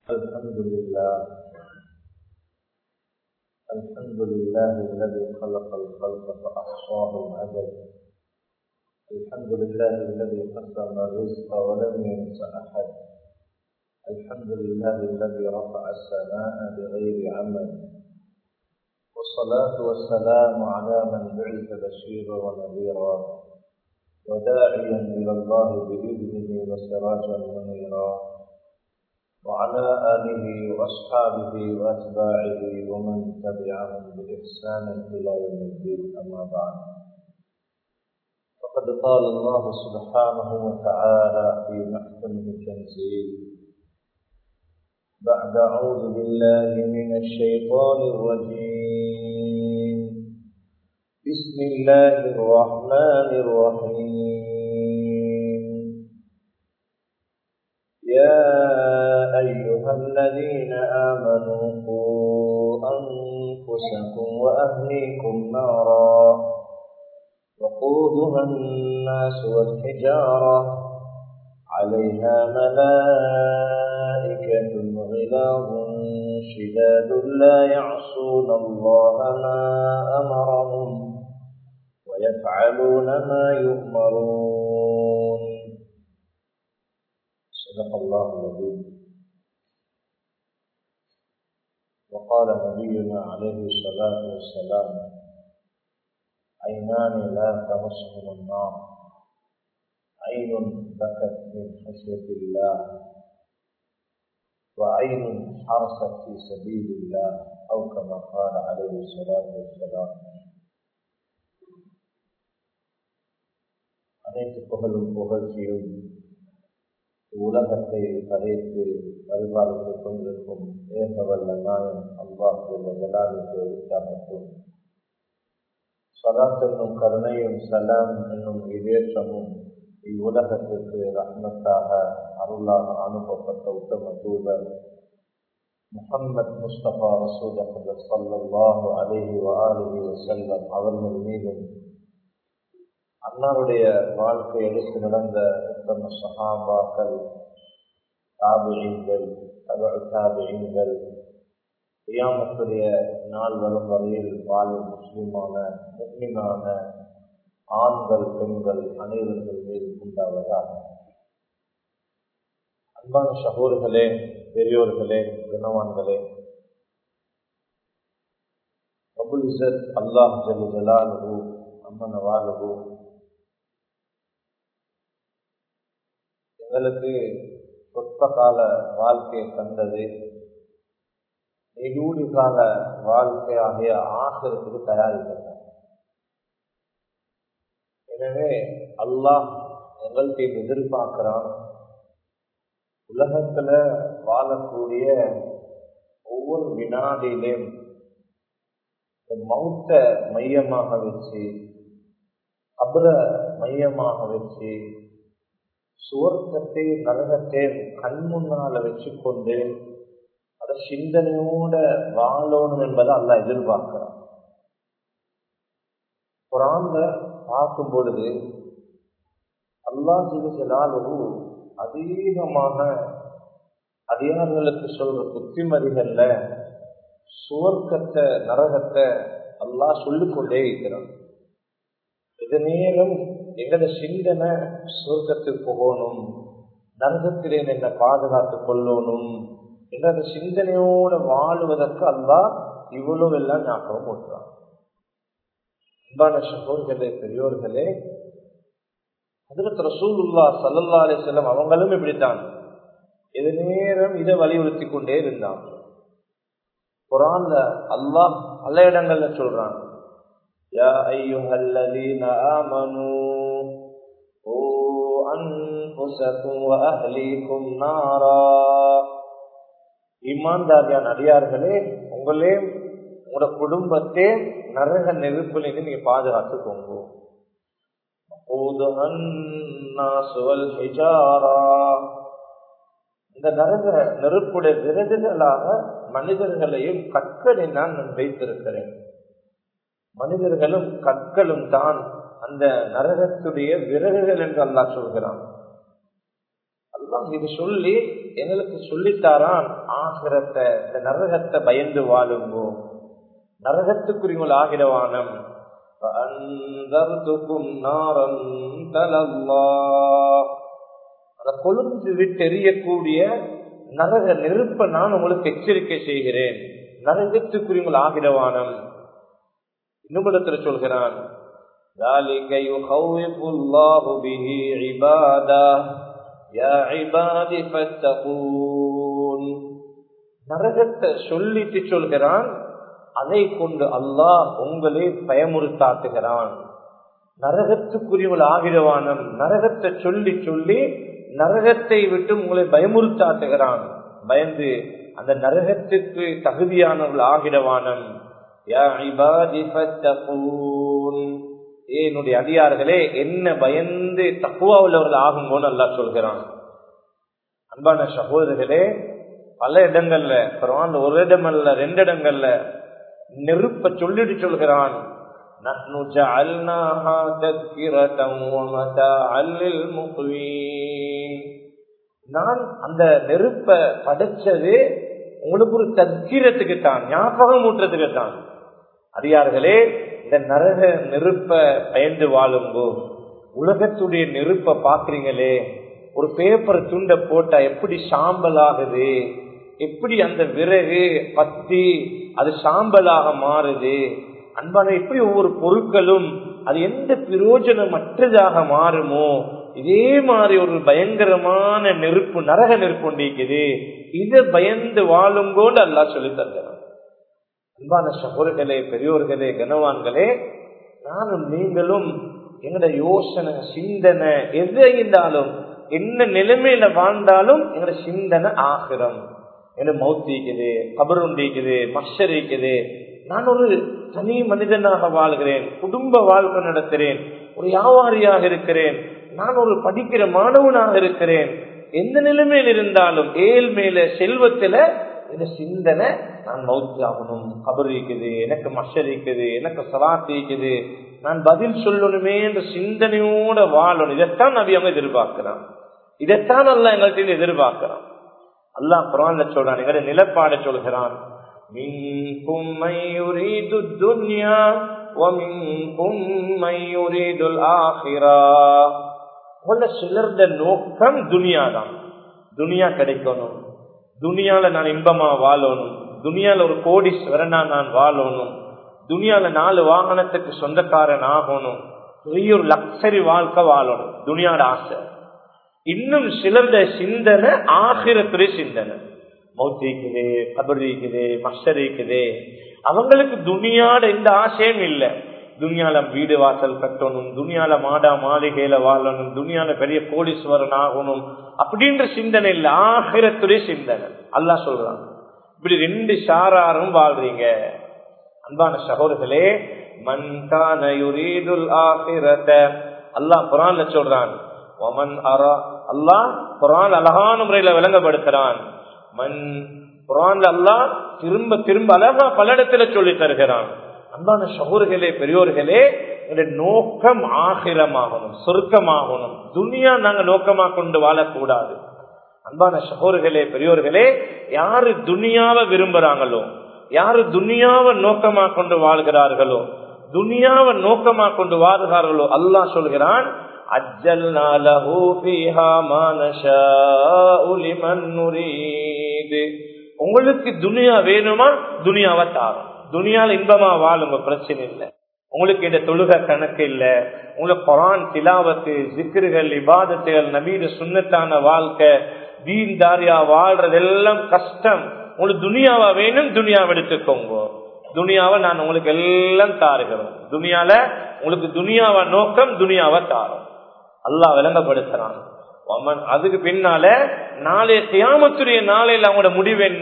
الحمد لله الحمد لله الذي خلق الخلق فأحصاه العدد الحمد لله الذي قسم الرزق ولم ينس أحد الحمد لله الذي رفع السماء بغير عمل والصلاة والسلام على من بعث بشيرا ونذيرا وداعيا إلى الله بإذنه وسراجا منيرا وعلى آله وأصحابه وأتباعه ومن تبعهم بإحسان إلى يوم الدين أما بعد فقد قال الله سبحانه وتعالى في محكمه التنزيل بعد أعوذ بالله من الشيطان الرجيم بسم الله الرحمن الرحيم يا أيها الذين آمنوا قوا أنفسكم وأهليكم نارا وقودها الناس والحجارة عليها ملائكة غلاظ شداد لا يعصون الله ما أمرهم ويفعلون ما يؤمرون صدق الله العظيم وقال نبينا عليه الصلاة والسلام عينان لا تمسهم النار عين بكت من خشية الله وعين حرست في سبيل الله أو كما قال عليه الصلاة والسلام அனைத்து புகழும் புகழ்ச்சியும் உலகத்தை படைத்து பரிபாலித்துக் கொண்டிருக்கும் ஏகவல்ல நாயன் அல்லாஹ் ஜலாலுக்கு உற்சாகத்தும் சலாத் என்னும் கருணையும் சலாம் என்னும் இதேற்றமும் இவ்வுலகத்திற்கு ரஹ்மத்தாக அருளாக அனுப்பப்பட்ட உத்தம தூதர் முகம்மது முஸ்தபா ரசூல் அஹமது சல்லாஹு அலிஹி வாலிஹி வசல்லம் அவர்கள் மீதும் அன்னாருடைய வாழ்க்கை எடுத்து நடந்த உத்தம சஹாபாக்கள் தாபியங்கள் தகவல் தாபியங்கள் கியாமத்துடைய நாள் வரும் வரையில் வாழும் முஸ்லிமான முஸ்லிமான ஆண்கள் பெண்கள் அனைவர்கள் மீது உண்டாவதாக அன்பான சகோர்களே பெரியோர்களே குணவான்களே அபுல் இசத் அல்லாஹ் ஜலு ஜலாலு அம்மன் வாழகு எங்களுக்கு சொற்ப கால வாழ்க்கையை தந்தது நெடூடி கால வாழ்க்கையாகிய ஆசிரத்துக்கு தயாரிக்கிறார் எனவே அல்லாஹ் எங்கள்கிட்ட எதிர்பார்க்கிறான் உலகத்துல வாழக்கூடிய ஒவ்வொரு வினாடியிலும் மௌத்த மையமாக வச்சு அபர மையமாக வச்சு சுவர்க்கத்தை நரகத்தை கண் முன்னால வச்சு கொண்டு அத சிந்தனையோட வாழணும் என்பதை அல்ல எதிர்பார்க்கிறான் குரான்ல பார்க்கும் பொழுது அல்லா ஜிலுஜலாலு அதிகமாக அதிகாரிகளுக்கு சொல்ற புத்திமதிகள்ல சுவர்க்கத்தை நரகத்தை அல்லா சொல்லிக்கொண்டே இருக்கிறான் இது நேரம் எங்கட சிந்தனை சுவர்க்கத்துக்கு போகணும் நரகத்திலே என்ன பாதுகாத்துக் கொள்ளணும் எங்களது சிந்தனையோட வாழ்வதற்கு அல்லா இவ்வளவு எல்லாம் ஞாபகம் ஊட்டுறான் அன்பான சகோதரர்களே பெரியோர்களே அதற்கு ரசூலுல்லா சல்லல்லா அலி செல்லம் அவங்களும் இப்படித்தான் இது நேரம் இதை வலியுறுத்தி கொண்டே இருந்தான் குரான்ல அல்லாஹ் பல இடங்கள்ல சொல்றான் يا أيها الذين آمنوا قوا أنفسكم وأهليكم نارا ஈமான்தாரியான அடியார்களே உங்களே உங்களோட குடும்பத்தே நரக நெருப்பிலிருந்து நீங்க பாதுகாத்துக்கோங்க இந்த நரக நெருப்புடைய விரதுகளாக மனிதர்களையும் கற்களை நான் வைத்திருக்கிறேன் மனிதர்களும் கற்களும் தான் அந்த நரகத்துடைய விறகுகள் என்று அல்லாஹ் சொல்கிறான் அல்லாஹ் இது சொல்லி எங்களுக்கு சொல்லித்தாரான் ஆகிரத்தை இந்த நரகத்தை பயந்து வாழுங்கோ நரகத்துக்குரியவள் ஆகிரவானம் அந்த கொழுந்து விட்டு எரியக்கூடிய நரக நெருப்ப நான் உங்களுக்கு எச்சரிக்கை செய்கிறேன் நரகத்துக்குரியவள் ஆகிரவானம் இன்னும் இடத்துல சொல்கிறான் ذلك يخوف الله به عباده يا عباد فاتقون நரகத்தை சொல்லிட்டு சொல்கிறான் அதை கொண்டு அல்லாஹ் உங்களை பயமுறுத்தாட்டுகிறான் நரகத்துக்குரியவள் ஆகிரவானம் நரகத்தை சொல்லி சொல்லி நரகத்தை விட்டு உங்களை பயமுறுத்தாட்டுகிறான் பயந்து அந்த நரகத்துக்கு தகுதியானவர்கள் ஆகிரவானம் என்னுடைய அடியார்களே என்ன பயந்து தக்குவா உள்ளவர்கள் ஆகும்போது அல்லா சொல்கிறான் அன்பான சகோதரர்களே பல இடங்கள்ல குரான் ஒரு இடம் அல்ல ரெண்டு இடங்கள்ல நெருப்ப சொல்லிட்டு சொல்கிறான் நான் அந்த நெருப்ப படைச்சது உங்களுக்கு ஒரு தக்கிரத்துக்கு தான் ஞாபகம் ஊட்டுறதுக்கு தான் அடியார்களே இந்த நரக நெருப்ப பயந்து வாழும்போ உலகத்துடைய நெருப்ப பாக்குறீங்களே ஒரு பேப்பர் துண்ட போட்டா எப்படி சாம்பல் ஆகுது எப்படி அந்த விறகு பத்தி அது சாம்பலாக மாறுது அன்பான எப்படி ஒவ்வொரு பொருட்களும் அது எந்த பிரயோஜனமற்றதாக மாறுமோ இதே மாதிரி ஒரு பயங்கரமான நெருப்பு நரக நெருப்பு கொண்டிருக்குது இதை பயந்து வாழுங்கோன்னு அல்லா சொல்லி தருகிறான் அன்பான சகோதர்களே பெரியோர்களே கனவான்களே நானும் நீங்களும் எங்கட யோசனை சிந்தனை எது இருந்தாலும் என்ன நிலைமையில வாழ்ந்தாலும் எங்கட சிந்தனை ஆகிரம் என்ன மௌத்திக்குது கபர் உண்டிக்குது மஷர் இருக்குது நான் ஒரு தனி மனிதனாக வாழ்கிறேன் குடும்ப வாழ்க்கை நடத்துகிறேன் ஒரு வியாபாரியாக இருக்கிறேன் நான் ஒரு படிக்கிற மாணவனாக இருக்கிறேன் எந்த நிலைமையில் இருந்தாலும் ஏழ்மையில செல்வத்துல இந்த சிந்தனை நான் மௌத்து ஆகணும் கபர் இருக்குது எனக்கு மஷர் இருக்குது எனக்கு சலாத்து இருக்குது நான் பதில் சொல்லணுமே என்ற சிந்தனையோட வாழணும் இதைத்தான் நபி அவங்க எதிர்பார்க்கிறான் இதைத்தான் அல்ல எங்கள்கிட்ட எதிர்பார்க்கிறான் அல்லாஹ் குரான்ல சொல்றான் எங்களுடைய நிலப்பாட சொல்கிறான் منكم من يريد الدنيا ومنكم من يريد الآخرة உள்ள சிலர்த நோக்கம் துனியா தான் துனியா கிடைக்கணும் துனியால நான் இன்பமா வாழணும் துனியால ஒரு கோடீஸ்வரனா நான் வாழணும் துனியால நாலு வாகனத்துக்கு சொந்தக்காரன் ஆகணும் பெரிய ஒரு லக்ஸரி வாழ்க்கை வாழணும் துனியாட ஆசை இன்னும் சிலருடைய சிந்தனை ஆகிரத்துடைய சிந்தனை மௌத்திக்குது கபரிக்குது மஷரிக்குது அவங்களுக்கு துனியாட எந்த ஆசையும் இல்லை துனியால வீடு வாசல் கட்டணும் துனியால மாடா மாளிகையில வாழணும் துனியால பெரிய கோடீஸ்வரன் ஆகணும் அப்படின்ற சிந்தனை இல்ல ஆகிரத்துடைய சிந்தனை அல்லா சொல்றாங்க இப்படி ரெண்டு சாராரும் வாழ்றீங்க அன்பான சகோதரர்களே மன்கான யுரீதுல் ஆகிரத அல்லாஹ் குரான்ல சொல்றான் ஒமன் அரா அல்லாஹ் குரான் அழகான முறையில விளங்கப்படுத்துறான் மண் குரான்ல அல்லாஹ் திரும்ப திரும்ப அழகா பல இடத்துல சொல்லி தருகிறான் அன்பான சகோதர்களே பெரியோர்களே நோக்கம் ஆகிரமாகணும் சொர்க்கமாகணும் துனியா நாங்க நோக்கமா கொண்டு வாழக்கூடாது அன்பான சகோதர்களே பெரியோர்களே யாரு துனியாவை விரும்புறாங்களோ யாரு துனியாவை நோக்கமா கொண்டு வாழ்கிறார்களோ துனியாவை நோக்கமா கொண்டு வாழ்கிறார்களோ அல்லாஹ் சொல்கிறான் உங்களுக்கு துனியா வேணுமா துனியாவை தாரும் துனியால இன்பமா வாழுங்க பிரச்சனை இல்லை உங்களுக்கு இந்த தொழுக கணக்கு இல்ல உங்களுக்கு குரான் திலாவத்து ஜிக்ருகள் இபாதத்துகள் நபீன சுண்ணத்தான வாழ்க்கை தீன் தாரியா வாழ்றதெல்லாம் கஷ்டம் உங்களுக்கு துனியாவா வேணும் துனியாவை எடுத்துக்கோங்க துனியாவை நான் உங்களுக்கு எல்லாம் தாருகிறோம் துனியால உங்களுக்கு துனியாவா நோக்கம் துனியாவை தாரும் அல்லாஹ் விளங்கப்படுத்துறான் அதுக்கு பின்னால நாளைய தியாமத்துடைய நாளையில் அவங்களோட முடிவு என்ன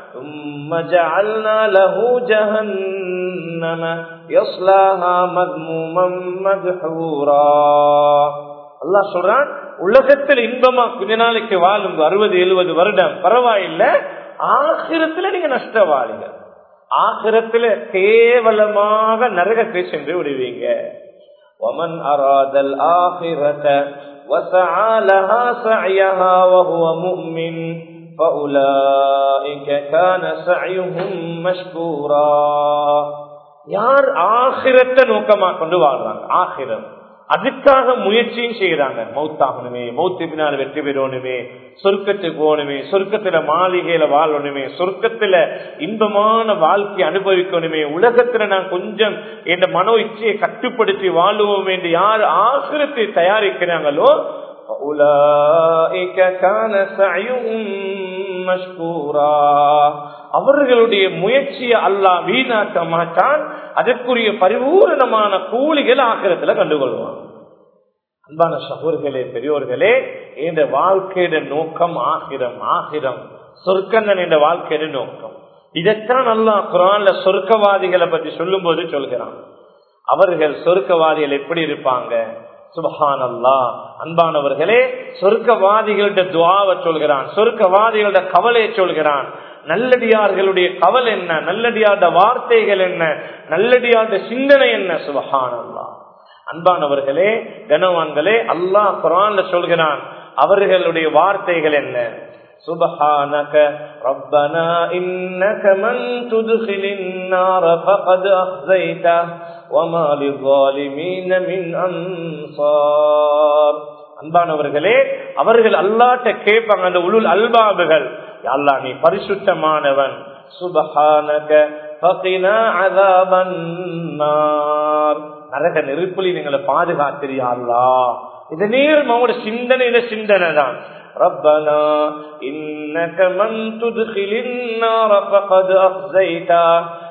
அல்லா சொல்றான் உலகத்தில் இன்பமா கொஞ்ச நாளைக்கு வாழுங்க அறுபது எழுபது வருடம் பரவாயில்ல ஆகிரத்துல நீங்க நஷ்டவாளிகள் ஆகிரத்துல கேவலமாக நரகத்தை சென்று விடுவீங்க ومن أراد الآخرة وسعى لها سعيها وهو مؤمن فأولئك كان سعيهم مشكورا யார் ஆகிரத்தை நோக்கமா கொண்டு வாழ்றாங்க ஆகிரம் அதுக்காக முயற்சியும் செய்யறாங்க மௌத்தாகணுமே மௌத்து பின்னால் வெற்றி பெறணுமே சொர்க்கத்துக்கு போகணுமே சொர்க்கத்துல மாளிகையில வாழணுமே சொர்க்கத்துல இன்பமான வாழ்க்கை அனுபவிக்கணுமே உலகத்துல நான் கொஞ்சம் என் மனோ இச்சையை கட்டுப்படுத்தி வாழுவோம் என்று யார் ஆசிரத்தை தயாரிக்கிறாங்களோ அவர்களுடைய முயற்சியை அல்லா வீணாக்க மாட்டான் அதற்குரிய பரிபூரணமான கூலிகள் ஆக்கிரத்துல கண்டுகொள்வான் அன்பான சகோர்களே பெரியோர்களே இந்த வாழ்க்கையிட நோக்கம் ஆகிரம் ஆகிரம் சொர்க்கந்தன் என்ற வாழ்க்கையிட நோக்கம் இதைத்தான் அல்லா குரான்ல சொர்க்கவாதிகளை பற்றி சொல்லும் போது சொல்கிறான் அவர்கள் சொர்க்கவாதிகள் எப்படி இருப்பாங்க சுபஹான் அல்லா அன்பானவர்களே சொர்க்கவாதிகளோட துவாவை சொல்கிறான் சொர்க்கவாதிகளோட கவலையை சொல்கிறான் நல்லடியார்களுடைய கவல் என்ன நல்லடியார்ட வார்த்தைகள் என்ன நல்லடியார்ட சிந்தனை என்ன சுபஹான் அல்லா அன்பானவர்களே கனவான்களே அல்லாஹ் குரான்ல சொல்கிறான் அவர்களுடைய வார்த்தைகள் என்ன سبحانك ربنا إنك من تدخل النار فقد أخزيته وما للظالمين من أنصار அன்பானவர்களே அவர்கள் அல்லாட்ட கேட்பாங்க அந்த உளுள் அல்பாபுகள் அல்லா நீ பரிசுத்தமானவன் சுபஹானக நரக நெருப்புலி நீங்களை பாதுகாத்திரியாள்லா இது நேரம் அவங்களோட சிந்தனையில சிந்தனை தான் ربنا إنك من تدخل النار فقد أخزيته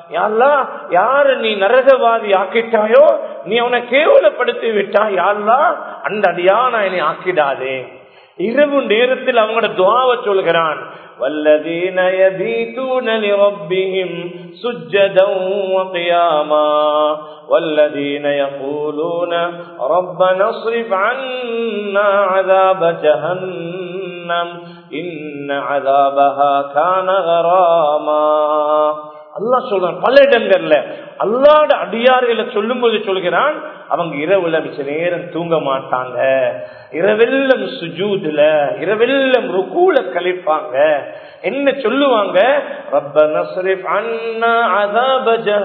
யாரு நீ நரகவாதி ஆக்கிட்டாயோ நீ அவனை கேவலப்படுத்தி விட்டா யாருலா அந்த அடியான என்னை ஆக்கிடாதே இரவு நேரத்தில் அவங்களோட துவாவை சொல்கிறான் والذين يبيتون لربهم سجدا وقياما والذين يقولون ربنا اصرف عنا عذاب جهنم إن عذابها كان غراما அல்லாஹ் சொல்றான் பல இடங்கள்ல அல்லாட அடியார்களை சொல்லும் போது சொல்கிறான் அவங்க இரவுல மிச்ச நேரம் தூங்க மாட்டாங்க இரவெல்லம் சுஜூதுல இரவெல்லம் ருக்கூல கழிப்பாங்க என்ன சொல்லுவாங்க ரப்ப நஸ்ரிப் அண்ணா அதாப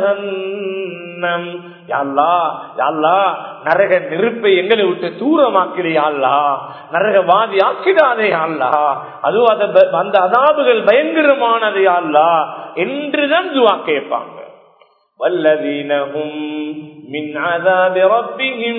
ஜஹன்னம் யாழ்லா யாழ்லா நரக நெருப்பை எங்களை விட்டு தூரமாக்கிறியாள்லா நரகவாதி ஆக்கிடாதே யாழ்லா அதுவும் அத அந்த அதாபுகள் பயங்கரமானது யாழ்லா என்றுதான் துவா கேட்பாங்க வல்லதீனஹும் மின் அதாபி ரப்பிஹிம்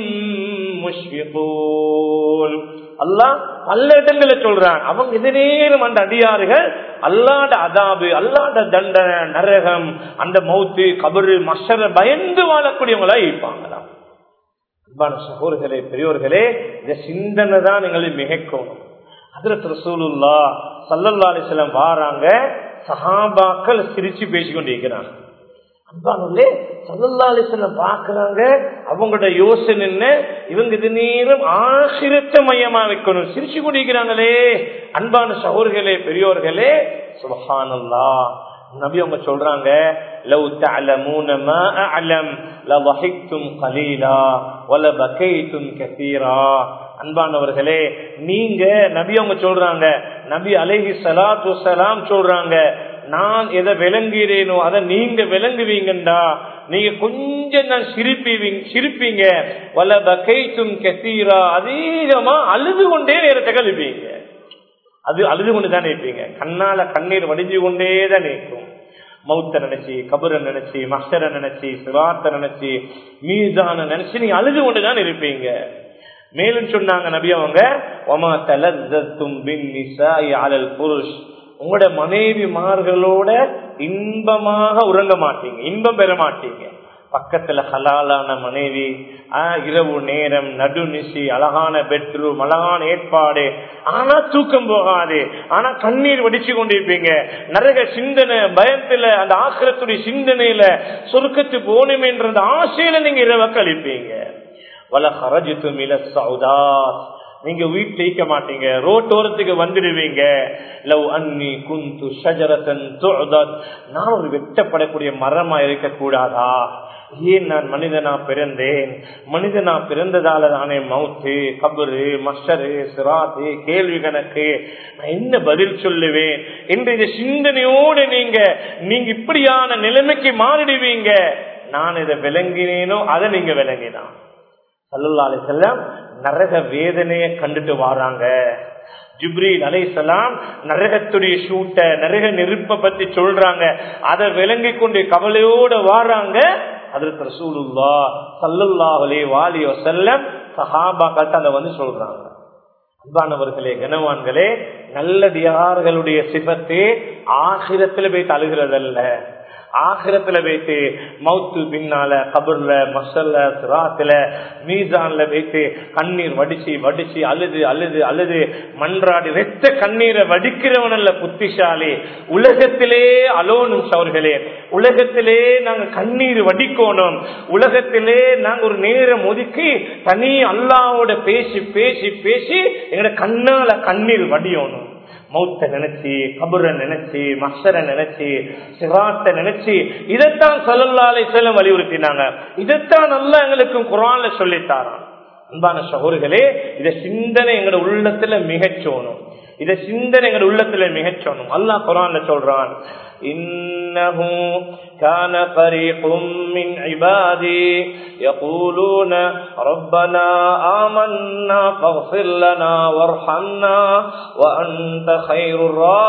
முஷ்ஃபிகூன் அல்லாஹ் பல இடங்களை சொல்றான் அவங்க இது நேரம் அந்த அடியாறுகள் அல்லாட அதாபு அல்லாட தண்டனை நரகம் அந்த மௌத்து கபரு மஷர பயந்து வாழக்கூடியவங்களா இருப்பாங்களாம் அன்பான சகோதரர்களே பெரியோர்களே இந்த சிந்தனை தான் எங்களை மிகைக்கும் அதுல ரசூலுல்லா சல்லல்லா அலிஸ்லாம் வாராங்க சஹாபாக்கள் சிரிச்சு பேசிக்கொண்டிருக்கிறாங்க அன்பானே சல்லல்லாலிசன பாக்குறாங்க அவங்களோட யோசனை என்ன இவங்க இது நேரம் ஆசிரத்த மையமா வைக்கணும் சிரிச்சு குடிக்கிறாங்களே அன்பான சகோதர்களே பெரியோர்களே சுபஹானல்லா நபி அவங்க சொல்றாங்க லவ் தஅலமூன மா அஅலம் லவஹிக்தும் கலீலா வல பகைத்தும் கதீரா அன்பானவர்களே நீங்க நபி அவங்க சொல்றாங்க நபி அலைஹி ஸலாத்து வஸலாம் சொல்றாங்க நான் எதை விளங்குகிறேனோ அதை நீங்க விளங்குவீங்கண்டா நீங்க கொஞ்சம் நான் சிரிப்பீங்க சிரிப்பீங்க வல பகைத்தும் கசீரா அதிகமா அழுது கொண்டே நேரத்தை கழிப்பீங்க அது அழுது கொண்டு தான் இருப்பீங்க கண்ணால கண்ணீர் வடிஞ்சு கொண்டே தான் நிற்கும் மௌத்த நினைச்சு கபரை நினைச்சு மஸ்டரை நினைச்சு சிவார்த்த நினைச்சு மீதான நினைச்சு நீங்க அழுது கொண்டுதான் இருப்பீங்க மேலும் சொன்னாங்க நபி அவங்க ஒமா தலத்தும் பின் நிசாய் அலல் புருஷ் உங்களோட மனைவிமார்களோட இன்பமாக உறங்க மாட்டீங்க இன்பம் பெற மாட்டீங்க பக்கத்துல ஹலாலான மனைவி இரவு நேரம் நடுநிசி அழகான பெட்ரூம் அழகான ஏற்பாடு ஆனா தூக்கம் போகாது ஆனா கண்ணீர் வடிச்சு கொண்டிருப்பீங்க நிறைய சிந்தனை பயத்துல அந்த ஆக்கிரத்துடைய சிந்தனையில சொருக்கத்து போகணும் என்ற அந்த ஆசையில நீங்க இரவ கழிப்பீங்க வல ஹரஜித்து மில சவுதாஸ் நீங்க வீட்டுல இருக்க மாட்டீங்க ரோட்டோரத்துக்கு வந்துடுவீங்க லவ் அன்னி குந்து ஷஜரத்தன் துஅதத். நான் ஒரு வெட்டப்படக்கூடிய மரமா இருக்க கூடாதா ஏன் நான் மனிதனா பிறந்தேன் மனிதனா பிறந்ததால தானே மவுத்து கபரு மஷரு சிராத்து கேள்வி கணக்கு நான் என்ன பதில் சொல்லுவேன் என்று இந்த சிந்தனையோடு நீங்க நீங்க இப்படியான நிலைமைக்கு மாறிடுவீங்க நான் இதை விளங்கினேனோ அதை நீங்க விளங்கினான் சல்லுல்லாலே செல்லம் நரக வேதனையை கண்டுட்டு வராங்க ஜிப்ரீல் அலைசலாம் நரகத்துடைய சூட்ட நரக நெருப்ப பத்தி சொல்றாங்க அதை விளங்கி கொண்டு கவலையோட வாராங்க அதற்கு ரசூலுல்லா சல்லுல்லாஹலே வாலியோ செல்லம் சஹாபாக்கள் அதை வந்து சொல்றாங்க அன்பானவர்களே கனவான்களே நல்லடியார்களுடைய சிபத்தே ஆகிரத்துல போய் அழுகிறதல்ல ஆகிரத்துல வைத்து மவுத்து பின்னால கபர்ல மசல்ல சிராத்துல மீசான்ல வைத்து கண்ணீர் வடிச்சு வடிச்சு அழுது அழுது அழுது மன்றாடி ரெத்த கண்ணீரை வடிக்கிறவன் அல்ல புத்திசாலி உலகத்திலே அலோனும் சவர்களே உலகத்திலே நாங்க கண்ணீர் வடிக்கணும் உலகத்திலே நாங்க ஒரு நேரம் ஒதுக்கி தனி அல்லாவோட பேசி பேசி பேசி எங்கட கண்ணால கண்ணீர் வடியணும் மௌத்த நினைச்சு கபுர நினைச்சு மஷர நினைச்சு சிராத்த நினைச்சு இதைத்தான் சல்லல்லாலை செல்ல வலியுறுத்தினாங்க இதைத்தான் நல்லா எங்களுக்கும் குரான்ல சொல்லித்தாரான் அன்பான சகோதரிகளே இத சிந்தனை எங்களோட உள்ளத்துல மிகச்சோணும் இத சிந்தனை எங்களோட உள்ளத்துல மிகச்சோணும் அல்லாஹ் குரான்ல சொல்றான் إنه كان فريق من عبادي يقولون ربنا آمنا فاغفر لنا وارحمنا وأنت خير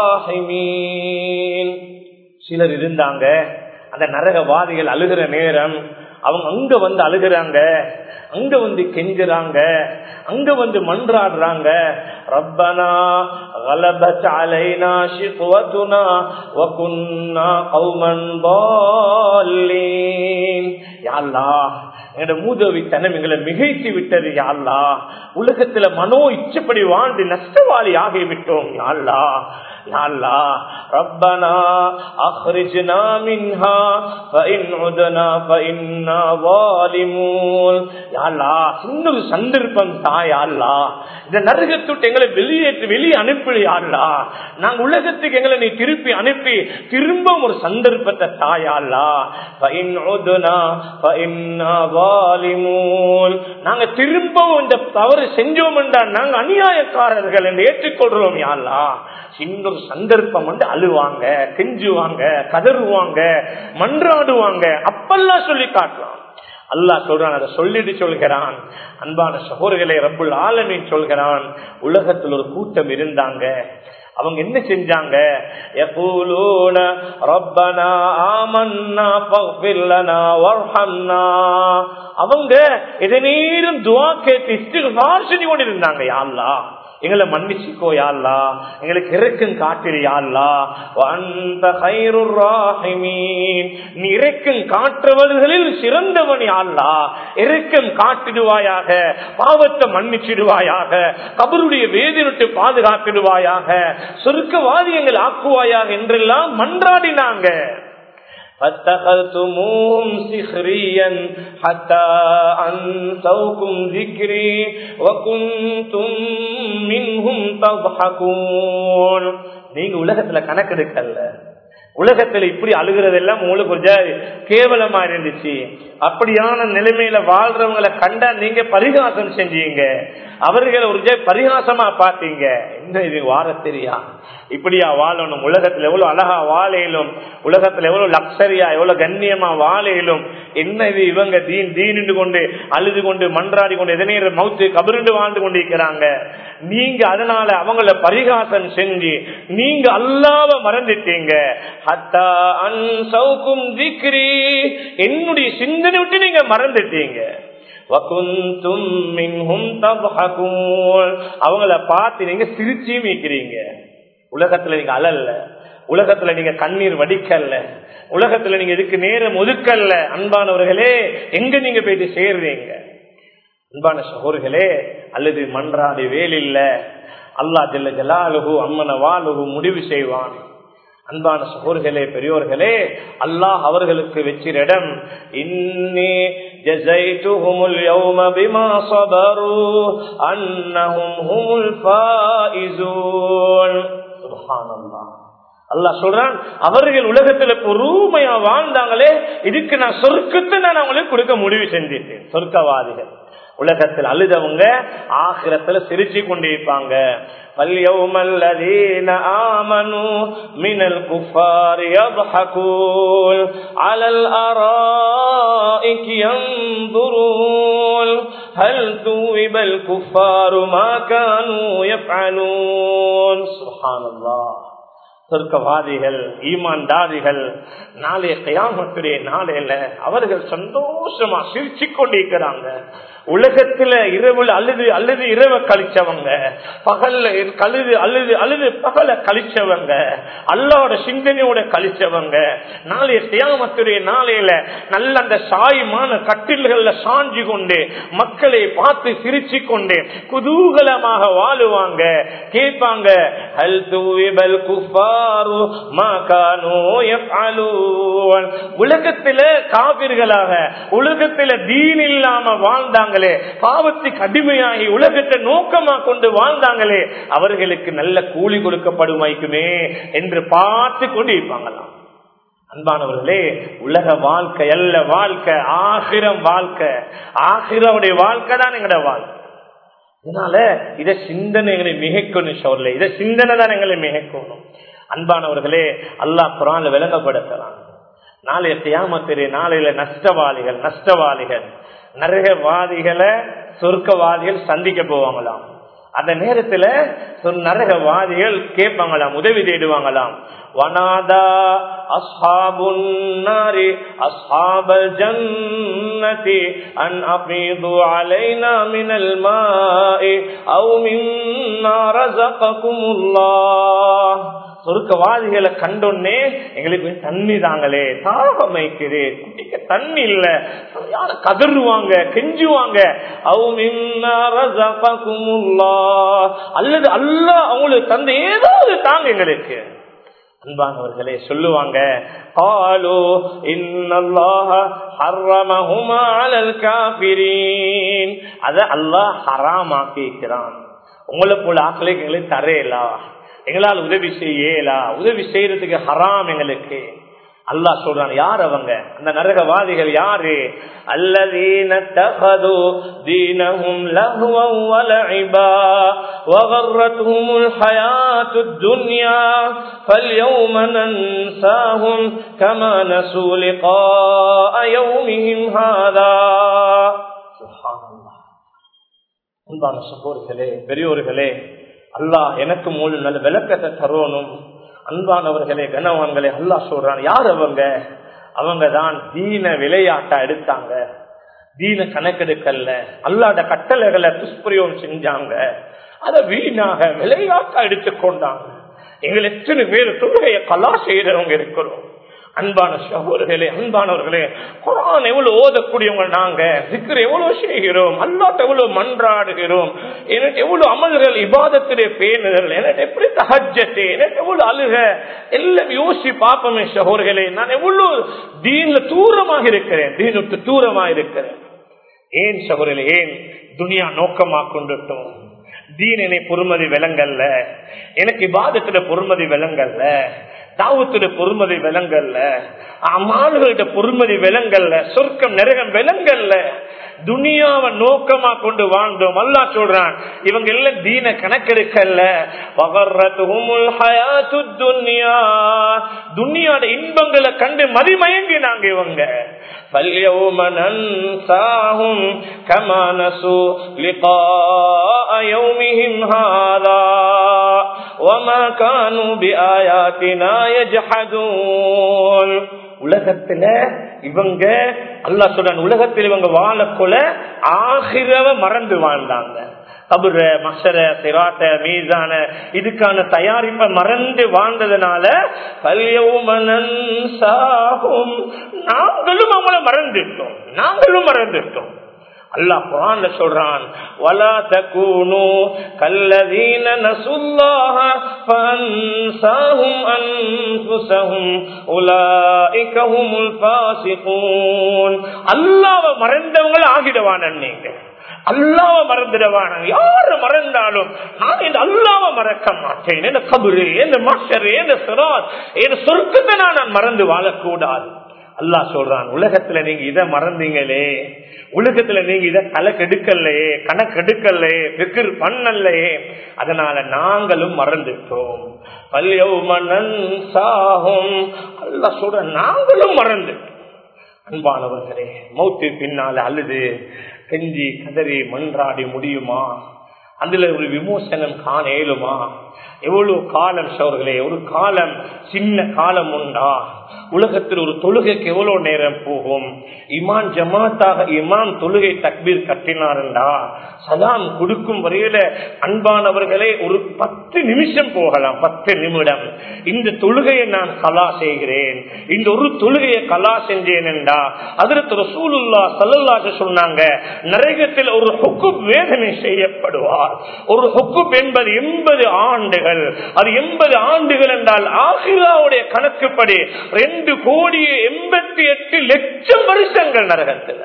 الراحمين சிலர் இருந்தாங்க அந்த நரகவாதிகள் அழுகிற நேரம் அவங்க அங்க வந்து அழுகிறாங்க அங்க வந்து கெஞ்சுறாங்க அங்க வந்து மன்றாடுறாங்க ரப்பனா غلبت علينا شقوتنا وكنا قوما ضالين يا الله எங்களோட மூதவித்தனம் எங்களை மிகைத்து விட்டது யாழ்லா உலகத்துல மனோ இச்சப்படி வாழ்ந்து நஷ்டவாளி ஆகிவிட்டோம் யாழ்லா யாழ்லா ரப்பனா அஹ்ரிஜ்னா மின்ஹா فإن عدنا فإنا ظالمون யாழ்லா இன்னொரு சந்தர்ப்பம் தாயாழ்லா இந்த நரகத்துட்டு எங்களை வெளியேற்று வெளியே அனுப்பி யாழ்லா நாங்க உலகத்துக்கு எங்களை நீ திருப்பி அனுப்பி திரும்ப ஒரு சந்தர்ப்பத்தை தாயாழ்லா فإن عدنا فإنا ظالمون நாங்க திரும்பவும் இந்த தவறு செஞ்சோம் என்றால் நாங்க அநியாயக்காரர்கள் என்று ஏற்றுக்கொள்றோம் யாழ்லா இன்னொரு சந்தர்ப்பம் வந்து அழுவாங்க கெஞ்சுவாங்க கதறுவாங்க மன்றாடுவாங்க அப்பெல்லாம் சொல்லி காட்டலாம் அல்லாஹ் சொல்றான் அதை சொல்லிட்டு சொல்கிறான் அன்பான சகோதரர்களை ரப்புல் ஆலமின் சொல்கிறான் உலகத்தில் ஒரு கூட்டம் இருந்தாங்க அவங்க என்ன செஞ்சாங்க يقولون ربنا آمنا فاغفر لنا وارحمنا அவங்க இதை நேரம் துவா கேட்டு இஸ்திக்ஃபார் செஞ்சு கொண்டிருந்தாங்க யா அல்லாஹ் எங்களை மன்னிச்சுக்கோ யாழ்லா எங்களுக்கு இறக்கம் காட்டிரு யாழ்லா அந்த நீ இறக்கம் காட்டுறவர்களில் சிறந்தவன் யாழ்லா இறக்கம் காட்டிடுவாயாக பாவத்தை மன்னிச்சிடுவாயாக கபருடைய வேதினுட்டு பாதுகாத்திடுவாயாக சொருக்கவாதியங்கள் ஆக்குவாயாக என்றெல்லாம் மன்றாடினாங்க فاتخذتموهم سخريا حتى أنسوكم ذكري وكنتم منهم تضحكون நீங்க உலகத்துல கணக்கெடுக்கல உலகத்துல இப்படி அழுகிறதெல்லாம் உங்களுக்கு ஒரு கேவலமா இருந்துச்சு அப்படியான நிலைமையில வாழ்றவங்களை கண்டா நீங்க பரிகாசம் செஞ்சீங்க அவர்களை ஒரு பரிகாசமா பாத்தீங்க என்ன இது வார தெரியா இப்படியா வாழணும் உலகத்துல எவ்வளவு அழகா வாழையிலும் உலகத்துல எவ்வளவு லக்ஸரியா எவ்வளவு கண்ணியமா வாழையிலும் என்ன இது இவங்க தீன் தீனிண்டு கொண்டு அழுது கொண்டு மன்றாடி கொண்டு எதனே மவுத்து கபருண்டு வாழ்ந்து கொண்டு இருக்கிறாங்க நீங்க அதனால அவங்கள பரிகாசம் செஞ்சு நீங்க அல்லாவ மறந்துட்டீங்க என்னுடைய சிந்தனை விட்டு நீங்க மறந்துட்டீங்க அவங்கள பார்த்து நீங்க சிரிச்சு மீக்கிறீங்க உலகத்துல நீங்க அழல்ல உலகத்துல நீங்க கண்ணீர் வடிக்கல்ல உலகத்துல நீங்க இதுக்கு நேரம் ஒதுக்கல்ல அன்பானவர்களே எங்க நீங்க போயிட்டு சேர்றீங்க அன்பான சகோர்களே அல்லது மன்றாடி வேலில்ல அல்லா ஜல்ல ஜலாலுகு அம்மன வாலுகு முடிவு செய்வான் அன்பான சகோதர்களே பெரியோர்களே அல்லாஹ் அவர்களுக்கு வெற்றிட இடம் இன்னி جزيتهم اليوم بما صبروا أنهم هم الفائزون سبحان الله அல்லா சொல்றான் அவர்கள் உலகத்துல பொறுமையா வாழ்ந்தாங்களே இதுக்கு நான் சொர்க்கத்தை நான் அவங்களுக்கு கொடுக்க முடிவு செஞ்சிட்டேன் சொர்க்கவாதிகள் உலகத்தில் அழுதவங்க ஆகிரத்துல சிரிச்சு கொண்டிருப்பாங்க فاليوم الذين آمنوا من الكفار يضحكون على الأرائك ينظرون هل ثوب الكفار ما كانوا يفعلون سبحان الله சொர்க்கவாதிகள் ஈமான்தாதிகள் நாளைய கயாமத்துடைய நாளையில அவர்கள் சந்தோஷமா சிரிச்சு கொண்டிருக்கிறாங்க உலகத்துல இரவுல அழுது அழுது இரவ கழிச்சவங்க பகல்ல கழுது அழுது அழுது பகல கழிச்சவங்க அல்லாவோட சிந்தனையோட கழிச்சவங்க நாளைய தியாமத்துடைய நாளையில நல்ல அந்த சாயமான கட்டில்கள்ல சாஞ்சி கொண்டு மக்களை பார்த்து சிரிச்சு கொண்டு குதூகலமாக வாழுவாங்க கேட்பாங்க ஹல் தூவிபல் குஃபாரு மா கானூ யஃஅலூன் உலகத்தில காபிர்களாக உலகத்தில தீன் இல்லாம வாழ்ந்தாங்களே பாவத்துக்கு அடிமையாகி உலகத்தை நோக்கமா கொண்டு வாழ்ந்தாங்களே அவர்களுக்கு நல்ல கூலி கொடுக்கப்படுமாய்க்குமே என்று பார்த்து கொண்டு இருப்பாங்களாம் அன்பானவர்களே உலக வாழ்க்கை அல்ல வாழ்க்கை ஆகிரம் வாழ்க்கை ஆகிரவுடைய வாழ்க்கை தான் எங்களோட வாழ்க்கை இதனால இத சிந்தனை எங்களை மிகைக்கணும் சொல்ல இத சிந்தனை தான் எங்களை மிகைக்கணும் அன்பானவர்களே அல்லாஹ் குரான் விளங்கப்படுத்தலாம் நாளைய தியாமத்திலே நாளையில நஷ்டவாளிகள் நஷ்டவாளிகள் நரகவாதிகளை சொர்க்கவாதிகள் சந்திக்க போவாங்களாம் அந்த நேரத்துல நரகவாதிகள் கேட்பாங்களாம் உதவி தேடுவாங்களாம் வனாதா அஸ்ஹாபுன் நாரி அஸ்ஹாபல் ஜன்னதி அன் அஃபீது அலைனா மினல் மாஇ அவ் மின்னா ரஸககுமுல்லாஹ் சொருக்கவாதிகளை கண்டோன்னே எங்களுக்கு தண்ணி தாங்களே தாகம் வைக்குது குட்டிக்க தண்ணி இல்ல யார கதறுவாங்க கெஞ்சுவாங்க அல்லது அல்ல அவங்களுக்கு தந்த ஏதாவது தாங்க எங்களுக்கு அன்பானவர்களே சொல்லுவாங்க قالوا ان الله حرمهما على الكافرين அத அல்லாஹ் ஹராம் ஆக்கிக்கிறான் உங்களை போல ஆக்களுக்கு எங்களுக்கு தரையலா எங்களால் உதவி செய்யலா உதவி செய்யறதுக்கு ஹராம் எங்களுக்கு அல்லாஹ் சொல்றான் யார் அவங்க அந்த நரகவாதிகள் யாரு அல்லதீன தகது தீனஹும் லஹ்வன் வலஇபா وغرتهم الحياة الدنيا فاليوم ننساهم كما نسوا لقاء يومهم هذا سبحان الله அன்பான சகோதரர்களே பெரியோர்களே அல்லாஹ் எனக்கு மூணு நல்ல விளக்கத்தை தரணும் அன்பானவர்களே கனவான்களே அல்லாஹ் சொல்றான் யார் அவங்க அவங்க தான் தீன விளையாட்டா எடுத்தாங்க தீன கணக்கெடுக்கல்ல அல்லாட கட்டளைகளை துஷ்பிரயோகம் செஞ்சாங்க அதை வீணாக விளையாட்டா எடுத்துக்கொண்டாங்க எங்கள் எத்தனை பேர் தொழுகையை கலா செய்யறவங்க இருக்கிறோம் அன்பான சகோதரர்களே அன்பானவர்களே குரான் எவ்வளவு ஓதக்கூடியவங்க நாங்க சிக்கர் எவ்வளவு செய்கிறோம் அல்லாட்ட எவ்வளவு மன்றாடுகிறோம் எனக்கு எவ்வளவு அமல்கள் இபாதத்திலே பேணுதல் எனக்கு எப்படி தகஜத்து எனக்கு எவ்வளவு அழுக எல்லாம் யோசி பார்ப்போமே சகோதரர்களே நான் எவ்வளவு தீன்ல தூரமாக இருக்கிறேன் தீனுக்கு தூரமாக இருக்கிறேன் ஏன் சகோதரர்களே ஏன் துனியா நோக்கமா கொண்டுட்டோம் தீனனை பொறுமதி விலங்கல்ல எனக்கு இபாதத்துல பொறுமதி விலங்கல்ல தாவத்துட பொறுமதி விலங்கல்ல அம்மாளுகள்கிட்ட பொறுமதி விலங்கல்ல சொர்க்கம் நரகம் விலங்கல்ல துனியாவை நோக்கமா கொண்டு வாழ்ந்தோம் அல்லா சொல்றான் இவங்க எல்லாம் தீன கணக்கெடுக்கல்ல துனியாட இன்பங்களை கண்டு மதிமயங்கினாங்க இவங்க فاليوم ننساهم كما نسوا لقاء يومهم هذا وما كانوا بآياتنا يجحدون உலகத்துல இவங்க அல்லா சொல்றான் உலகத்தில் இவங்க வாழக்கொல ஆகிரவ மறந்து வாழ்ந்தாங்க கபுர மசர சிராத்த மீதான இதுக்கான தயாரிப்பை மறந்து வாழ்ந்ததுனால சாகும் நாங்களும் அவங்கள மறந்துட்டோம் நாங்களும் மறந்துட்டோம் அல்லாஹ் குரான்ல சொல்றான் வலா தகூனு கல்லதீன நசுல்லாஹ ஃபன்சாஹும் அன்ஃபுஸஹும் உலாயிக ஹுமுல் ஃபாசிகூன் அல்லாஹ்வை மறந்தவங்க ஆகிடுவான நீங்க அல்லாவ மறந்துடுவான யாரு மறந்தாலும் நான் இந்த அல்லாவ மறக்க மாட்டேன் என்ன கபரு என்ன மாஸ்டர் என்ன சிறார் என்ன சொர்க்கத்தை நான் மறந்து வாழக்கூடாது அல்லா சொல்றான் உலகத்துல நீங்க இதை மறந்தீங்களே உலகத்துல நீங்க இதை கணக்கெடுக்கலையே கணக்கெடுக்கலையே பிக்கர் பண்ணலையே அதனால நாங்களும் மறந்துட்டோம் பல்யவுமனன் சாகும் அல்லா சொல்ற நாங்களும் மறந்துட்டோம் அன்பானவர்களே மௌத்து பின்னால அழுது கெஞ்சி கதறி மன்றாடி முடியுமா அதுல ஒரு விமோசனம் காண இயலுமா எவ்வளவு காலம் சோர்களே ஒரு காலம் சின்ன காலம் உண்டா உலகத்தில் ஒரு தொழுகைக்கு எவ்வளவு நேரம் போகும் இமான் ஜமாத்தாக இமான் தொழுகை தக்பீர் கட்டினார்டா சலாம் கொடுக்கும் வரையில அன்பானவர்களே ஒரு பத்து நிமிஷம் போகலாம் பத்து நிமிடம் இந்த தொழுகையை நான் கலா செய்கிறேன் இந்த ஒரு தொழுகையை கலா செஞ்சேன் என்றா அதற்கு ரசூலுல்லா சல்லல்லாக சொன்னாங்க நரகத்தில் ஒரு ஹுக்குப் வேதனை செய்யப்படுவார் ஒரு ஹுக்குப் என்பது எண்பது ஆண்டுகள் அது எண்பது ஆண்டுகள் என்றால் ஆசிராவுடைய கணக்குப்படி ரெண்டு கோடியே எண்பத்தி எட்டு லட்சம் வருஷங்கள் நரகத்தில்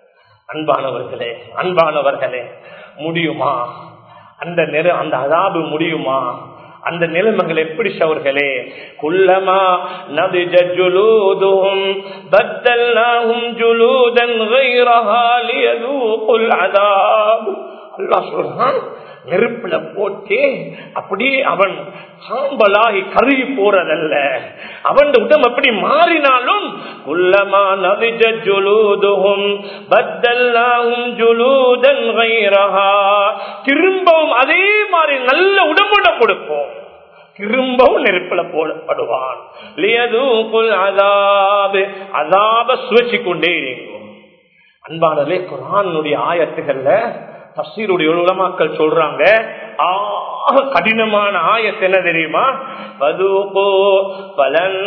அன்பானவர்களே அன்பானவர்களே முடியுமா அந்த நிற அந்த அதாபு முடியுமா அந்த நிலைமைகள் எப்படி சவர்களே குல்லமா நதி ஜுலூதும் பத்தல்னாஹும் ஜுலூதன் غيرها ليذوقوا العذاب அல்லாஹ் சொல்றான் நெருப்புல போட்டு அப்படியே அவன் சாம்பலாகி கருகி போறதல்ல அவன் உடம்பு அப்படி மாறினாலும் குல்லமா நவிஜ ஜுலூதுகும் பத்தல்லாகும் ஜுலூதன் கைரஹா திரும்பவும் அதே மாதிரி நல்ல உடம்புட கொடுப்போம் திரும்பவும் நெருப்புல போடப்படுவான் அதாபு அதாப சுவச்சு கொண்டே இருக்கும் அன்பானலே குரானுடைய ஆயத்துகள்ல தப்சீருடைய உலமாக்கள் சொல்றாங்க ஆக கடினமான ஆயத்து என்ன தெரியுமா பதுகோ பலன்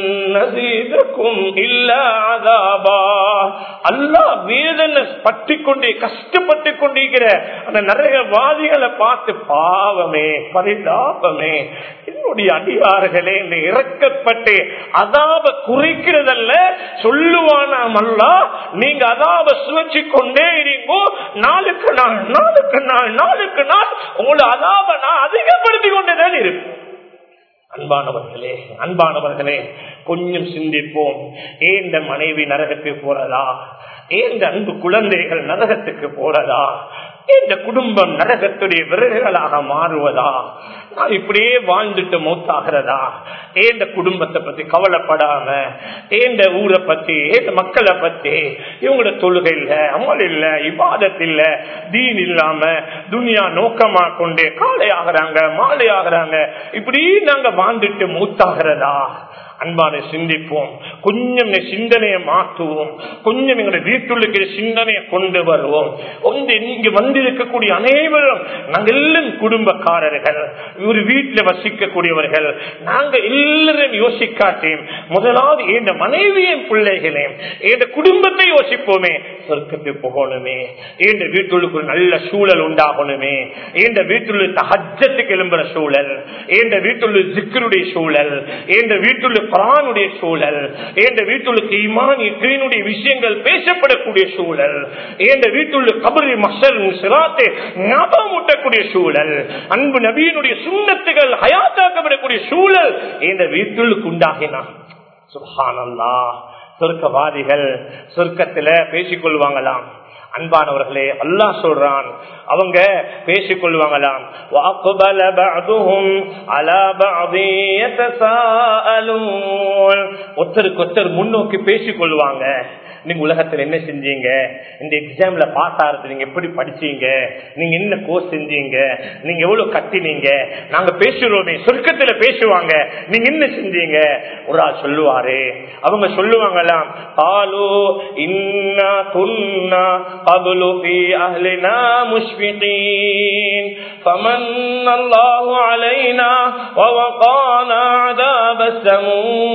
நசீதக்கும் இல்லாதாபா அல்லா வேதனை பற்றி கொண்டே கஷ்டப்பட்டு கொண்டிருக்கிற அந்த நிறைய வாதிகளை பார்த்து பாவமே பரிதாபமே என்னுடைய அடியார்களே இந்த இறக்கப்பட்டு அதாப குறைக்கிறதல்ல சொல்லுவானாம் அல்லா நீங்க அதாப சுழற்சி கொண்டே இருங்கோ நாளுக்கு நாள் நாளுக்கு நாள் நாளுக்கு நாள் உங்களை அதாப நான் அதிகப்படுத்தி கொண்டுதான் இருப்பேன் அன்பானவர்களே அன்பானவர்களே கொஞ்சம் சிந்திப்போம் ஏன் இந்த மனைவி நரகத்துக்கு போறதா ஏன் இந்த அன்பு குழந்தைகள் நரகத்துக்கு போறதா இந்த குடும்பம் நரகத்துடைய விறகுகளாக மாறுவதா நான் இப்படியே வாழ்ந்துட்டு மூத்தாகிறதா ஏந்த குடும்பத்தை பத்தி கவலைப்படாம ஏந்த ஊரை பத்தி ஏந்த மக்களை பத்தி இவங்களோட தொழுகை இல்ல அமல் இல்ல இபாதத் இல்ல தீன் இல்லாம துனியா நோக்கமா கொண்டு காலை ஆகிறாங்க மாலை ஆகிறாங்க இப்படி நாங்க வாழ்ந்துட்டு மூத்தாகிறதா அன்பான சிந்திப்போம் கொஞ்சம் சிந்தனையை மாற்றுவோம் கொஞ்சம் எங்களுடைய வீட்டுள்ளுக்கு சிந்தனையை கொண்டு வருவோம் வந்து இங்கு வந்திருக்கக்கூடிய அனைவரும் நாங்கள் எல்லாம் குடும்பக்காரர்கள் ஒரு வீட்டில் வசிக்கக்கூடியவர்கள் நாங்க எல்லாரும் யோசிக்காட்டேன் முதலாவது எந்த மனைவியின் பிள்ளைகளையும் எந்த குடும்பத்தை யோசிப்போமே சொர்க்கத்துக்கு போகணுமே எந்த வீட்டுள்ளுக்கு ஒரு நல்ல சூழல் உண்டாகணுமே எந்த வீட்டுள்ள ஹஜ்ஜத்துக்கு எழும்புற சூழல் எந்த வீட்டுள்ள ஜிக்கருடைய சூழல் எந்த வீட்டுள்ள குரானுடைய சூழல் எந்த வீட்டுக்கு இமான் இக்ரீனுடைய விஷயங்கள் பேசப்படக்கூடிய சூழல் எந்த வீட்டுள்ள கபரி மசல் சிராத்தை ஞாபகம் ஊட்டக்கூடிய சூழல் அன்பு நபியினுடைய சுண்ணத்துகள் ஹயாத்தாக்கப்படக்கூடிய சூழல் எந்த வீட்டுக்கு உண்டாகினான் சுஹானல்லா சொர்க்கவாதிகள் சொர்க்கத்துல பேசிக்கொள்வாங்களாம் அன்பானவர்களே அல்லாஹ் சொல்றான் அவங்க பேசிக்கொள்வாங்களாம் ஒருத்தருக்கு ஒருத்தர் முன்னோக்கி பேசிக்கொள்வாங்க நீங்க உலகத்துல என்ன செஞ்சீங்க இந்த எக்ஸாம்ல பாஸ் ஆறது நீங்க எப்படி படிச்சீங்க நீங்க என்ன கோர்ஸ் செஞ்சீங்க நீங்க எவ்வளவு கட்டினீங்க நாங்க பேசுறோமே சொர்க்கத்துல பேசுவாங்க நீங்க என்ன செஞ்சீங்க ஒரு ஆள் சொல்லுவாரு அவங்க சொல்லுவாங்களாம் பாலு இன்னா துன்னா قبل في أهلنا مشفقين فمن الله علينا ووقانا عذاب السموم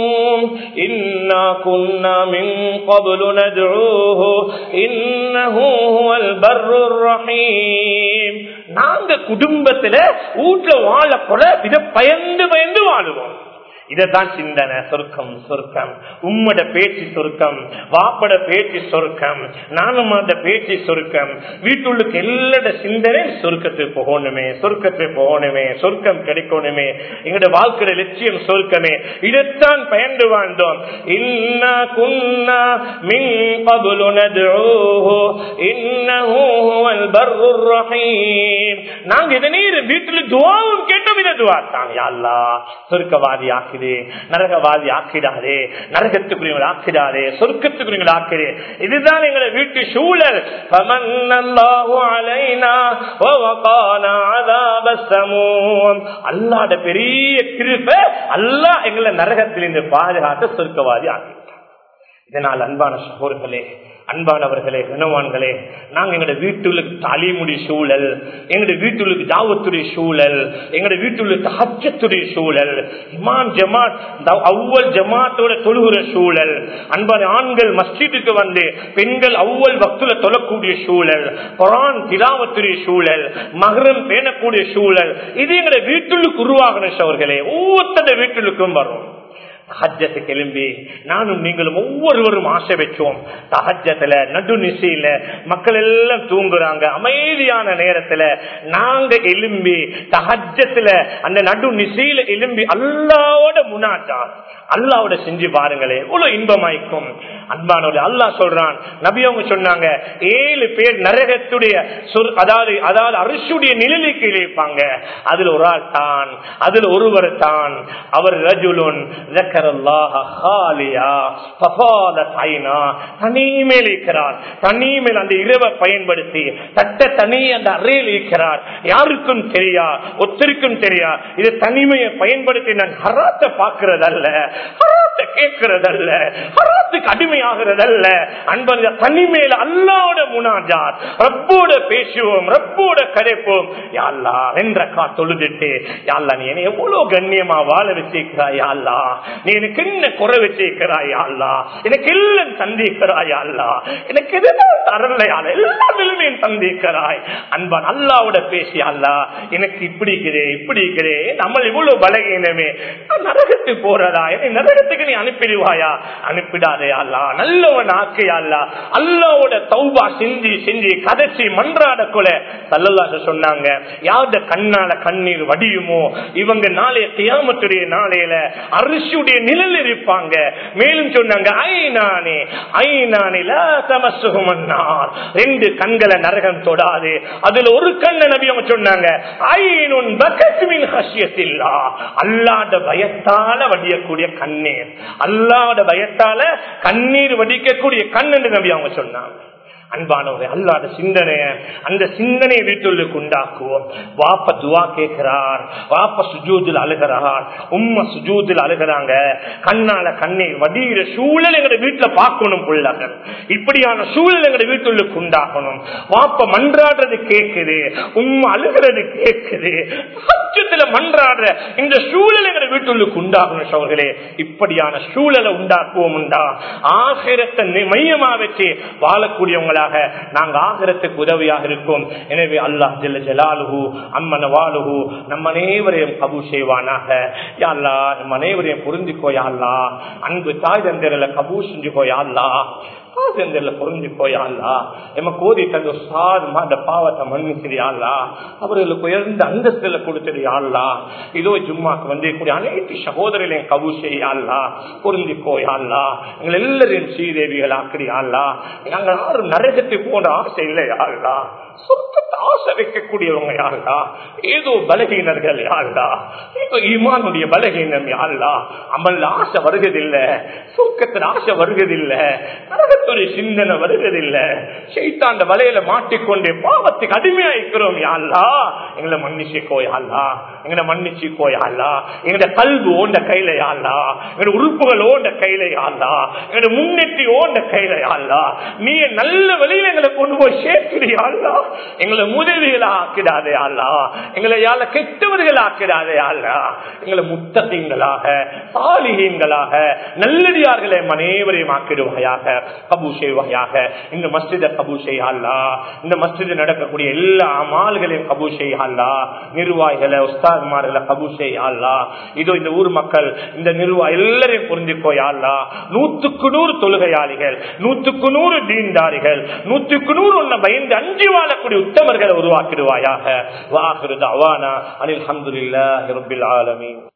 إنا كنا من قبل ندعوه إنه هو البر الرحيم நாங்க குடும்பத்துல வீட்டுல வாழக்கூட இதை பயந்து பயந்து வாழுவோம் இததான் சிந்தனை சொர்க்கம் சொர்க்கம் உம்மட பேச்சு சொர்க்கம் வாப்பட பேச்சு சொர்க்கம் நானும் அந்த பேச்சு சொர்க்கம் வீட்டுள்ளுக்கு எல்லாட சிந்தனை சொர்க்கத்துக்கு போகணுமே சொர்க்கத்துக்கு போகணுமே சொர்க்கம் கிடைக்கணுமே எங்களோட வாழ்க்கையோட லட்சியம் சொர்க்கமே இதைத்தான் பயந்து வாழ்ந்தோம் இன்னா குன்னா மின் قبل ندعوه إنه هو البر الرحيم நாங்க இதனே வீட்டுல துவாவும் கேட்டோம் இதை துவா தான் யா அல்லாஹ் சொர்க்கவாதி ஆக்குதே நரகவாதி ஆக்கிடாதே நரகத்துக்குரியவங்களை ஆக்கிடாதே சொர்க்கத்துக்குரியவங்களை ஆக்கிடே இதுதான் எங்களை வீட்டு சூழல் ஃபமன்னல்லாஹு அலைனா வவகானா அதாபஸ் சமூம் அல்லாஹ்ட பெரிய கிருபை அல்லாஹ் எங்களை நரகத்திலிருந்து பாதுகாத்து சொர்க்கவாதி ஆக்கிட்டான் இதனால் அன்பான சகோதர்களே அன்பானவர்களே கனவான்களே நாங்க எங்களுடைய வீட்டுகளுக்கு தலைமுடி சூழல் எங்களுடைய வீட்டுகளுக்கு ஜாவத்துடைய சூழல் எங்களுடைய வீட்டுகளுக்கு ஹஜ்ஜத்துடைய சூழல் இமான் ஜமாத் இந்த அவ்வல் ஜமாத்தோட தொழுகிற சூழல் அன்பான ஆண்கள் மஸ்ஜிதுக்கு வந்து பெண்கள் அவ்வல் பக்துல தொழக்கூடிய சூழல் குரான் திலாவத்துடைய சூழல் மகரம் பேணக்கூடிய சூழல் இது எங்களுடைய வீட்டுகளுக்கு உருவாகின சவர்களே ஒவ்வொருத்தர வீட்டுகளுக்கும் வரும் தஹஜத்தை கிளம்பி நானும் நீங்களும் ஒவ்வொருவரும் ஆசை வச்சோம் தஹஜத்துல நடுநிசையில மக்கள் எல்லாம் தூங்குறாங்க அமைதியான நேரத்துல நாங்க எலும்பி தஹஜத்துல அந்த நடுநிசையில எலும்பி அல்லாவோட முன்னாட்டா அல்லாவோட செஞ்சு பாருங்களே இவ்வளவு இன்பமாய்க்கும் அன்பானோட அல்லா சொல்றான் நபி அவங்க சொன்னாங்க ஏழு பேர் நரகத்துடைய அதாவது அதாவது அரிசுடைய நிழலுக்கு இழைப்பாங்க அதுல ஒரு ஆள் தான் அதுல ஒருவர் தான் அவர் ரஜுலுன் தனிமேல் இருக்கிறார் தனிமேல் அந்த இரவை பயன்படுத்தி தட்ட தனி அந்த அறையில் இருக்கிறார் யாருக்கும் தெரியா ஒத்தருக்கும் தெரியா இது தனிமையை பயன்படுத்தி நான் ஹராத்த பாக்குறதல்ல ஹராத்த கேட்கறதல்ல ஹராத்துக்கு அடிமையாகிறதல்ல அன்பது தனிமேல அல்லாவோட முனாஜார் ரப்போட பேசுவோம் ரப்போட கதைப்போம் யாழ்லா என்ற கா தொழுதுட்டு யாழ்லா நீ என்ன எவ்வளவு கண்ணியமா வாழ வச்சிருக்கிறாய் யாழ்லா நீ எனக்கு என்ன குறை வச்சிருக்கிறாய் யாழ்லா எனக்கு எல்லாம் சந்திக்கிறாய் யாழ்லா எனக்கு எதுதான் தரலையால எல்லா நிலைமையும் சந்திக்கிறாய் அன்பான் அல்லாவோட பேசி அல்லா எனக்கு இப்படி இருக்கிறே இப்படி இருக்கிறே நம்ம இவ்வளவு பலகீனமே நான் நரகத்துக்கு போறதா என்னை நரகத்துக்கு நீ அனுப்பிடுவாயா அனுப்பிடாதே அல்லா நல்லவன் ஆக்கையா அல்லா அல்லாவோட தௌபா செஞ்சு செஞ்சு கதைச்சி மன்றாட கொல சல்லல்லாச சொன்னாங்க யாருடைய கண்ணால கண்ணீர் வடியுமோ இவங்க நாளைய தியாமத்துடைய நாளையில அரிசியுடைய நிழல் இருப்பாங்க மேலும் சொன்னாங்க ஐநானே ஐநானே தமசுகுமன்னார் ரெண்டு கண்களை நரகம் தொடாது அதுல ஒரு கண்ண நபி அவங்க சொன்னாங்க ஐநுன் பக்கத்துமின் ஹசியத்தில்லா அல்லாத பயத்தால வடியக்கூடிய கண்ணீர் அல்லாத பயத்தால கண்ணீர் வடிக்கக்கூடிய கண் என்று நபி அவங்க சொன்னாங்க அன்பானவரை அல்லாத சிந்தனைய அந்த சிந்தனை வீட்டுள்ளுக்கு உண்டாக்குவோம் வாப்ப துவா கேட்கிறார் வாப்ப சுஜூதில் அழுகிறார் உம்ம சுஜூதில் அழுகிறாங்க கண்ணால கண்ணீர் வடிகிற சூழல் எங்க வீட்டுல பார்க்கணும் பிள்ளைகள் இப்படியான சூழல் எங்க வீட்டுள்ளுக்கு உண்டாக்கணும் வாப்ப மன்றாடுறது கேட்குது உம்மா அழுகிறது கேட்குது சச்சத்துல மன்றாடுற இந்த சூழல் எங்க வீட்டுள்ளுக்கு உண்டாகணும் சோர்களே இப்படியான சூழலை உண்டாக்குவோம் உண்டா ஆகிரத்தை மையமா வச்சு வாழக்கூடியவங்களா உதவியாக நாங்க ஆகிறதுக்கு உதவியாக இருக்கும் எனவே அல்லாஹ் ஜெல்ல ஜலாலுஹு அம்மன வாழுஹு நம்ம அனைவரையும் கபு செய்வானாக யாழ்லா நம்ம அனைவரையும் புரிஞ்சுக்கோ யாழ்லா அன்பு தாய் தந்தரில் கபு செஞ்சுக்கோ யாழ்லா அவர்களுக்கு உயர்ந்த அந்தஸ்துல கொடுத்துறியாள்லா இதோ ஜும்மாக்கு வந்து அனைத்து சகோதரர்களையும் கபு செய்யாள்லா புரிஞ்சுக்கோயாள்லா எங்கள் எல்லாரையும் ஸ்ரீதேவிகள் ஆக்கிறியாள்லா நாங்கள் யாரும் நரகத்தை போன்ற ஆசை இல்லையாள்லா சொர்க்கத்தை ஆசை வைக்கக்கூடியவங்க யாருடா ஏதோ பலகீனர்கள் யாருடா ஏதோ ஈமானுடைய பலகீனம் யாருடா அமல் ஆசை வருவதில்லை சொர்க்கத்தில் ஆசை வருவதில்லை நரகத்துடைய சிந்தனை வருவதில்லை சைத்தாண்ட வலையில மாட்டிக்கொண்டே பாவத்துக்கு அடிமையாயிருக்கிறோம் யாருலா எங்களை மன்னிச்சுக்கோ யாருலா எங்களை மன்னிச்சுக்கோ யாருலா எங்களுடைய கல்வி ஓண்ட கையில யாருலா எங்களுடைய உறுப்புகள் ஓண்ட கையில யாருலா எங்களுடைய முன்னேற்றி ஓண்ட கையில யாருலா நீ நல்ல வழியில எங்களை கொண்டு போய் சேர்க்கிறியாள்லா எங்களை எங்களை முதலிகளா ஆக்கிடாதே அல்லா எங்களை யாழ கெட்டவர்கள் ஆக்கிடாதே அல்லா எங்களை முத்தகங்களாக சாலிகங்களாக நல்லடியார்களை அனைவரையும் ஆக்கிடுவாயாக கபூ செய்வாயாக இந்த மஸ்ஜித கபூ செய்யல்லா இந்த மஸ்ஜித் நடக்கக்கூடிய எல்லா அமால்களையும் கபூ செய்யல்லா நிர்வாகிகளை உஸ்தாத்மார்களை கபூ செய்யல்லா இதோ இந்த ஊர் மக்கள் இந்த நிர்வாக எல்லாரையும் புரிஞ்சுக்கோயாள்லா நூத்துக்கு நூறு தொழுகையாளிகள் நூத்துக்கு நூறு தீண்டாரிகள் நூத்துக்கு நூறு ஒன்ன பயந்து அஞ்சு வாழக்கூடிய உத்தமர்களை உருவாக்கிடுவாயாக வாக்குறது அவானா அனில் அஹமதுல்லா ரபில் ஆலமீன்